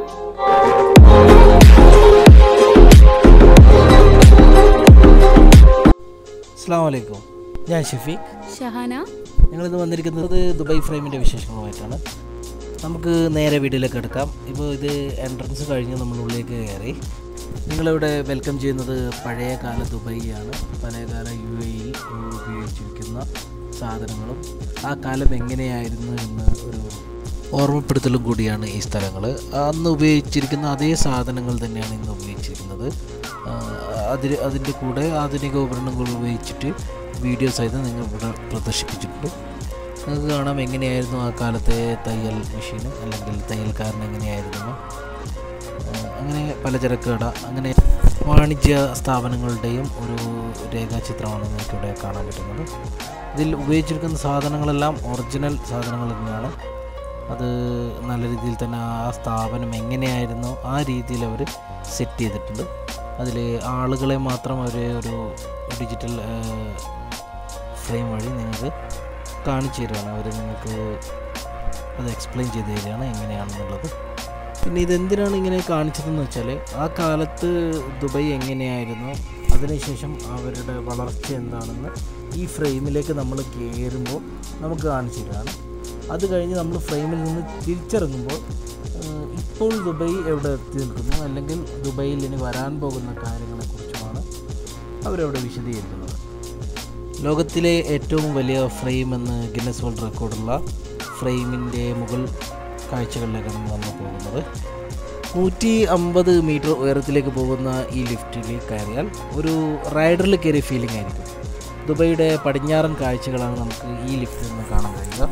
അസ്സാം വലൈക്കും ഞാൻ ഷഫീഖ് ഷഹാന ഞങ്ങളിന്ന് വന്നിരിക്കുന്നത് ദുബായ് ഫ്രെയിമിൻ്റെ വിശേഷങ്ങളുമായിട്ടാണ് നമുക്ക് നേരെ വീട്ടിലേക്ക് എടുക്കാം ഇപ്പോൾ ഇത് എൻട്രൻസ് കഴിഞ്ഞ് നമ്മൾ ഉള്ളിലേക്ക് കയറി നിങ്ങളിവിടെ വെൽക്കം ചെയ്യുന്നത് പഴയകാല ദുബൈയാണ് പഴയകാല യു എയിൽ ഉപയോഗിച്ചിരിക്കുന്ന സാധനങ്ങളും ആ കാലം എങ്ങനെയായിരുന്നു എന്ന് ഒരു ഓർമ്മപ്പെടുത്തലും കൂടിയാണ് ഈ സ്ഥലങ്ങൾ അന്ന് ഉപയോഗിച്ചിരിക്കുന്ന അതേ സാധനങ്ങൾ തന്നെയാണ് ഇന്ന് ഉപയോഗിച്ചിരിക്കുന്നത് അതിൽ അതിൻ്റെ കൂടെ ആധുനിക ഉപകരണങ്ങൾ ഉപയോഗിച്ചിട്ട് വീഡിയോ സഹിതം നിങ്ങൾ ഇവിടെ പ്രദർശിപ്പിച്ചിട്ടുണ്ട് നിങ്ങൾക്ക് കാണാം എങ്ങനെയായിരുന്നു ആ കാലത്തെ തയ്യൽ മെഷീൻ അല്ലെങ്കിൽ തയ്യൽക്കാരൻ എങ്ങനെയായിരുന്നു ആ, അങ്ങനെ പലചരക്ക് കട അങ്ങനെ വാണിജ്യ സ്ഥാപനങ്ങളുടെയും ഒരു രേഖാചിത്രമാണ് നിങ്ങൾക്ക് ഇവിടെ കാണാൻ പറ്റുന്നത് ഇതിൽ ഉപയോഗിച്ചിരിക്കുന്ന സാധനങ്ങളെല്ലാം ഒറിജിനൽ സാധനങ്ങൾ തന്നെയാണ് അത് നല്ല രീതിയിൽ തന്നെ ആ സ്ഥാപനം എങ്ങനെയായിരുന്നു ആ രീതിയിൽ അവർ സെറ്റ് ചെയ്തിട്ടുണ്ട് അതിൽ ആളുകളെ മാത്രം അവർ ഒരു ഡിജിറ്റൽ ഫ്രെയിം വഴി നിങ്ങൾക്ക് കാണിച്ചു തരികയാണ് അവർ നിങ്ങൾക്ക് അത് എക്സ്പ്ലെയിൻ ചെയ്ത് തരികയാണ് എങ്ങനെയാണെന്നുള്ളത് പിന്നെ ഇതെന്തിനാണ് ഇങ്ങനെ കാണിച്ചതെന്ന് വെച്ചാൽ ആ കാലത്ത് ദുബൈ എങ്ങനെയായിരുന്നു അതിനുശേഷം അവരുടെ വളർച്ച എന്താണെന്ന് ഈ ഫ്രെയിമിലേക്ക് നമ്മൾ കയറുമ്പോൾ നമുക്ക് കാണിച്ചു തരികയാണ് അത് കഴിഞ്ഞ് നമ്മൾ ഫ്രെയിമിൽ നിന്ന് തിരിച്ചിറങ്ങുമ്പോൾ ഏഹ്, ഇപ്പോൾ ദുബൈ എവിടെ എത്തി നിൽക്കുന്നു അല്ലെങ്കിൽ ദുബൈയിൽ ഇനി വരാൻ പോകുന്ന കാര്യങ്ങളെക്കുറിച്ചുമാണ് അവരവിടെ വിശദീകരിക്കുന്നത് ലോകത്തിലെ ഏറ്റവും വലിയ ഫ്രെയിം എന്ന് ഗിന്നസ് വേൾഡ് റെക്കോർഡുള്ള ഫ്രെയിമിൻ്റെ മുകൾ കാഴ്ചകളിലേക്കാണ് നമ്മൾ പോകുന്നത് നൂറ്റി അമ്പത് മീറ്റർ ഉയരത്തിലേക്ക് പോകുന്ന ഈ ലിഫ്റ്റിൽ കയറിയാൽ ഒരു റൈഡറിൽ കയറിയ ഫീലിംഗ് ആയിരിക്കും ദുബൈയുടെ പടിഞ്ഞാറൻ കാഴ്ചകളാണ് നമുക്ക് ഈ ലിഫ്റ്റിൽ നിന്ന് കാണാൻ കഴിയുക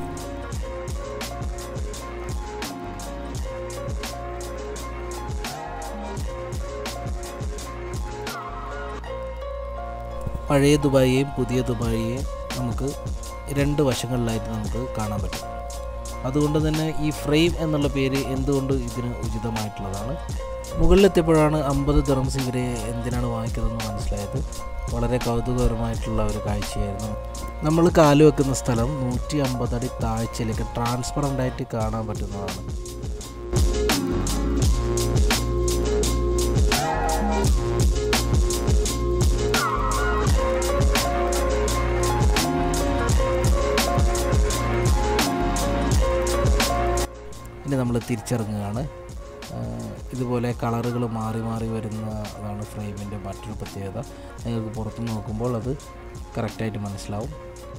പഴയ ദുബായിയെയും പുതിയ ദുബായിയെയും നമുക്ക് രണ്ട് വശങ്ങളിലായിട്ട് നമുക്ക് കാണാൻ പറ്റും അതുകൊണ്ട് തന്നെ ഈ ഫ്രെയിം എന്നുള്ള പേര് എന്തുകൊണ്ട് ഇതിന് ഉചിതമായിട്ടുള്ളതാണ് മുകളിലെത്തിയപ്പോഴാണ് അമ്പത് ദിറംസ് ഇവരെ എന്തിനാണ് വാങ്ങിക്കുന്നതെന്ന് മനസ്സിലായത് വളരെ കൗതുകകരമായിട്ടുള്ള ഒരു കാഴ്ചയായിരുന്നു നമ്മൾ കാല് വെക്കുന്ന സ്ഥലം നൂറ്റി അമ്പത് അടി താഴ്ചയിലേക്ക് ട്രാൻസ്പറൻ്റ് ആയിട്ട് കാണാൻ പറ്റുന്നതാണ് ഇനി നമ്മൾ തിരിച്ചിറങ്ങുകയാണ് ആഹ് ഇതുപോലെ കളറുകൾ മാറി മാറി വരുന്നതാണ് ഫ്രെയിമിൻ്റെ മറ്റൊരു പ്രത്യേകത നിങ്ങൾക്ക് പുറത്ത് നോക്കുമ്പോൾ അത് കറക്റ്റായിട്ട് മനസ്സിലാവും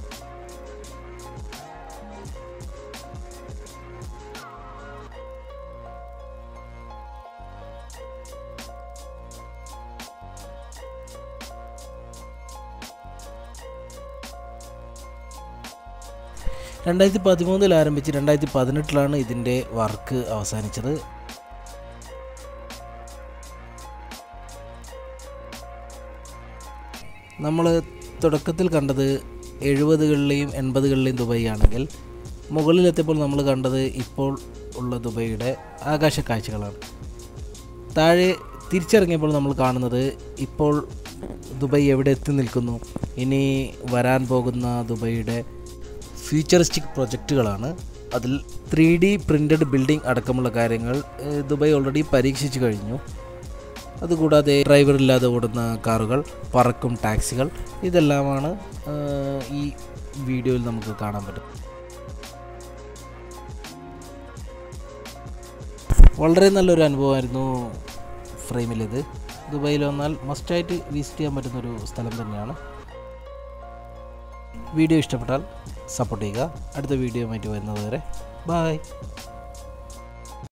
രണ്ടായിരത്തി പതിമൂന്നിൽ ആരംഭിച്ച് രണ്ടായിരത്തി പതിനെട്ടിലാണ് ഇതിൻ്റെ വർക്ക് അവസാനിച്ചത് നമ്മൾ തുടക്കത്തിൽ കണ്ടത് എഴുപതുകളിലെയും എൺപതുകളിലെയും ദുബൈ ആണെങ്കിൽ മുകളിലെത്തിയപ്പോൾ നമ്മൾ കണ്ടത് ഇപ്പോൾ ഉള്ള ദുബൈയുടെ ആകാശ കാഴ്ചകളാണ് താഴെ തിരിച്ചിറങ്ങിയപ്പോൾ നമ്മൾ കാണുന്നത് ഇപ്പോൾ ദുബൈ എവിടെ എത്തി നിൽക്കുന്നു ഇനി വരാൻ പോകുന്ന ദുബൈയുടെ ഫ്യൂച്ചറിസ്റ്റിക് പ്രൊജക്റ്റുകളാണ് അതിൽ ത്രീ ഡി പ്രിൻ്റഡ് ബിൽഡിംഗ് അടക്കമുള്ള കാര്യങ്ങൾ ഏഹ്, ദുബായ് ഓൾറെഡി പരീക്ഷിച്ചു കഴിഞ്ഞു അതുകൂടാതെ ഡ്രൈവർ ഇല്ലാതെ ഓടുന്ന കാറുകൾ പറക്കും ടാക്സികൾ ഇതെല്ലാമാണ് ഏഹ്, ഈ വീഡിയോയിൽ നമുക്ക് കാണാൻ പറ്റും വളരെ നല്ലൊരു അനുഭവമായിരുന്നു ഫ്രെയിമിലിത് ദുബായിൽ വന്നാൽ മസ്റ്റായിട്ട് വിസിറ്റ് ചെയ്യാൻ പറ്റുന്നൊരു സ്ഥലം തന്നെയാണ് വീഡിയോ ഇഷ്ടപ്പെട്ടാൽ സപ്പോർട്ട് ചെയ്യുക അടുത്ത വീഡിയോ ആയിട്ട് വരുന്നത് വരെ ബായ്